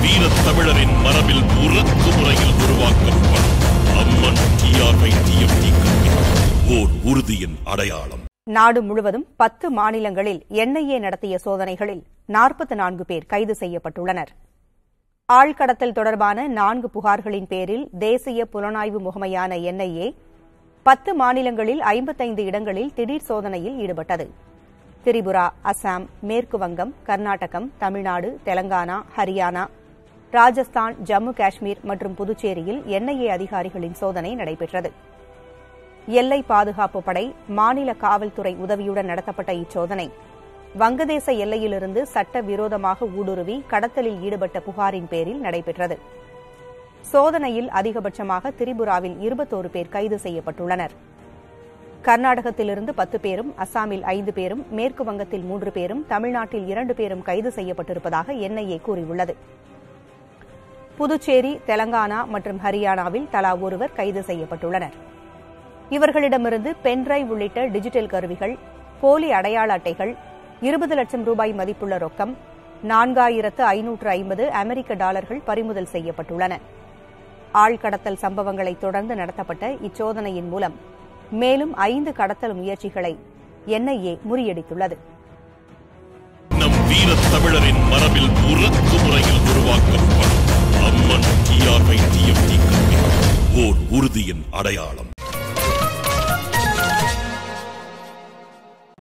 வீரத் தமிழரின் மரபில் உறக்கு முறையில் உருவாக்கப்படும் அம்மன் டிஆர்ஐ டிஎம்டி கம்பெனி ஓர் உறுதியின் அடையாளம் நாடு முழுவதும் பத்து மாநிலங்களில் என்ஐஏ நடத்திய சோதனைகளில் நாற்பத்தி நான்கு பேர் கைது செய்யப்பட்டுள்ளனர் ஆழ்கடத்தல் தொடர்பான நான்கு புகார்களின் பேரில் தேசிய புலனாய்வு முகமையான என்ஐஏ பத்து மாநிலங்களில் ஐம்பத்தைந்து இடங்களில் திடீர் சோதனையில் ஈடுபட்டது திரிபுரா அசாம் மேற்கு வங்கம் கர்நாடகம் தமிழ்நாடு தெலங்கானா ஹரியானா ராஜஸ்தான் ஜம்மு காஷ்மீர் மற்றும் புதுச்சேரியில் என்ஐஏ அதிகாரிகளின் சோதனை நடைபெற்றது எல்லை பாதுகாப்பு படை மாநில காவல்துறை உதவியுடன் நடத்தப்பட்ட இச்சோதனை வங்கதேச எல்லையிலிருந்து சட்ட விரோதமாக ஊடுருவி கடத்தலில் ஈடுபட்ட புகாரின் பேரில் நடைபெற்றது சோதனையில் அதிகபட்சமாக திரிபுராவில் இருபத்தோரு பேர் கைது செய்யப்பட்டுள்ளனர் கர்நாடகத்திலிருந்து பத்து பேரும் அசாமில் ஐந்து பேரும் மேற்கு வங்கத்தில் மூன்று பேரும் தமிழ்நாட்டில் இரண்டு பேரும் கைது செய்யப்பட்டிருப்பதாக என்ஐஏ கூறியுள்ளது புதுச்சேரி தெலங்கானா மற்றும் ஹரியானாவில் தலா ஒருவர் கைது செய்யப்பட்டுள்ளனர் இவர்களிடமிருந்து பென்டிரைவ் உள்ளிட்ட டிஜிட்டல் கருவிகள் போலி அடையாள அட்டைகள் இருபது லட்சம் ரூபாய் மதிப்புள்ள ரொக்கம் நான்காயிரத்து ஐநூற்று ஐம்பது அமெரிக்க டாலர்கள் பறிமுதல் செய்யப்பட்டுள்ளன ஆழ்கடத்தல் சம்பவங்களை தொடர்ந்து நடத்தப்பட்ட இச்சோதனையின் மூலம் மேலும் ஐந்து கடத்தல் முயற்சிகளை என்ஐஏ முறியடித்துள்ளது நம் வீரத் தமிழரின் மரபில் உறக்கு முறையில் உருவாக்கப்படும் அம்மன் டிஆர்ஐ டிஎம்டி கம்பெனி ஓர் உறுதியின் அடையாளம்